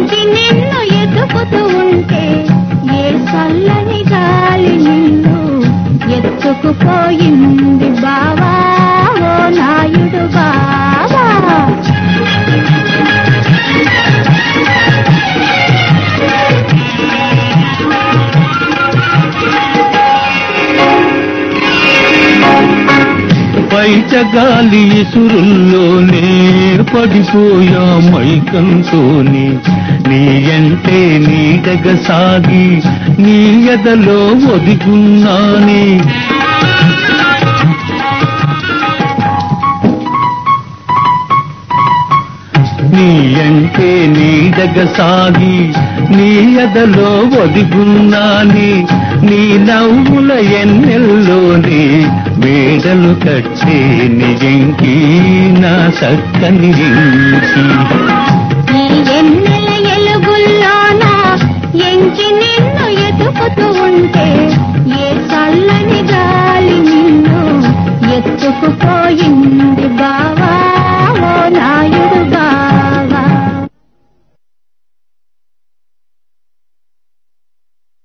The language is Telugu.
నుంచి నిన్ను ఎత్తుకుతూ ఉంటే ఏ చల్లని గాలి నిన్ను ఎత్తుకుపోయింది బావా ఓ నాయుడు బావా బయట గాలి ఇసురుల్లోనే పడిపోయా మైకంతోనే నీ అంటే నీడగ సాగి నీ ఎదలో ఒదిగున్నానే నీ అంటే నీడగ సాగి నీ ఎదలో ఒదిగున్నాని నీ నవ్వుల ఎన్నెల్లోని మేడలు కట్టే నిజంకి నా చక్కని ఇంకి